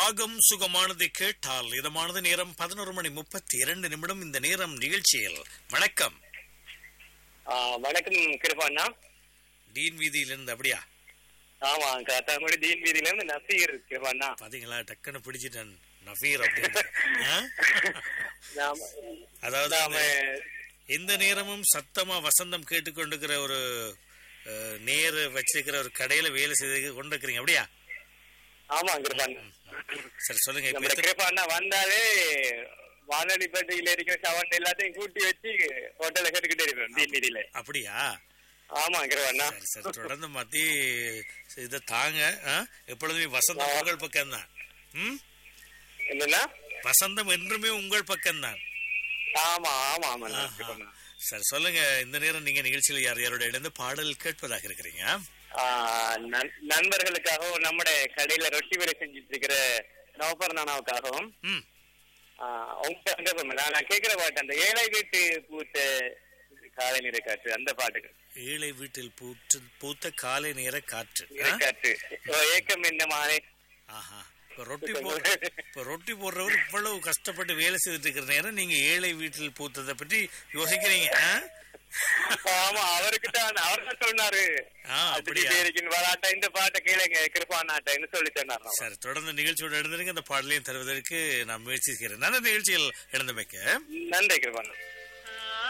ராகம் சுகமானதை கேட்டால் இதமானது நேரம் பதினோரு மணி முப்பத்தி இரண்டு நிமிடம் இந்த நேரம் நிகழ்ச்சியில் வணக்கம் ஆ, வணக்கம் கிருபாண்ணா டீன் வீதியிலிருந்து அப்படியா ஆமா காத்தாங்குடி தீன் வீதியில இருந்து நசீர் கிருபாண்ணா பாத்தீங்களா டக்குன்னு பிடிச்சிட்டேன் நஃபீர் அப்படின்னு ஆ? நாம அதாவது நாம இந்த நேரமும் சத்தமா வசந்தம் கேட்டுக்கொண்டிருக்கிற ஒரு அஹ், நேர் வச்சிருக்கிற ஒரு கடையில வேலை செய்து கொண்டிருக்கிறீங்க அப்படியா ஆமா கிருபாண்ணா சரி சொல்லுங்க இப்ப நம்ம எத்தனை- கிருபாண்ணா வந்தாலே வானொலி பெட்டியில இருக்கிற சவன் எல்லாத்தையும் கூட்டி வச்சு ஹோட்டல்ல கேட்டுக்கிட்டே இருக்கோம் தீன் வீதியில அப்படியா ஆமா கிருபாண்ணா சரி சரி தொடர்ந்து மாத்தி இதை தாங்க ஆ? எப்பொழுதுமே வசந்தம் உங்கள் பக்கம்தான் ம் என்னன்னா வசந்தம் என்றுமே உங்கள் பக்கம்தான் ஆமா ஆமா ஆமா ஆஹா. கிருபாண்ணா சரி சொல்லுங்க இந்த நேரம் நீங்க நிகழ்ச்சியில் யார் யாரோட இருந்து பாடல் கேட்பதாக இருக்கிறீங்க ஆ, நண்- நண்பர்களுக்காகவும் நம்முடைய கடையில ரொட்டி வேலை செஞ்சுட்டு இருக்கிற நவபர் நானாவுக்காகவும் ம் ஆ, உங்க சந்தர்ப்பம் இல்ல. நான் கேக்குற பாட்டு அந்த ஏழை வீட்டு பூத்த காலை நிறை காற்று அந்த பாட்டுக்கு ஏழை வீட்டில் பூத்து பூத்த காலை நேர காற்று ஆ? நிறை காற்று ஓ, ஏக்கம் என்ன மாலை ஆஹா இப்ப ரொட்டி போ இப்ப ரொட்டி போடுறவர் இவ்வளவு கஷ்டப்பட்டு வேலை செய்துட்டு இருக்கிற நேரம் நீங்க ஏழை வீட்டில் பூத்ததை பற்றி யோசிக்கிறீங்க ஆ? ஆமா அவருக்கு தான் அவர் தான் சொன்னாரு ஆ, அப்படியா? அதிரிக்கின் வராட்டா இந்த பாட்டை கேளுங்க கிருப்பானாட்டன்னு சொல்லி சொன்னார் சரி தொடர்ந்து நிகழ்ச்சியோட எழுந்திருங்க அந்த பாடலையும் தருவதற்கு நான் முயற்சிக்கிறேன் நல்ல நிகழ்ச்சியில் எழுந்தமைக்க நன்றி கிருபானா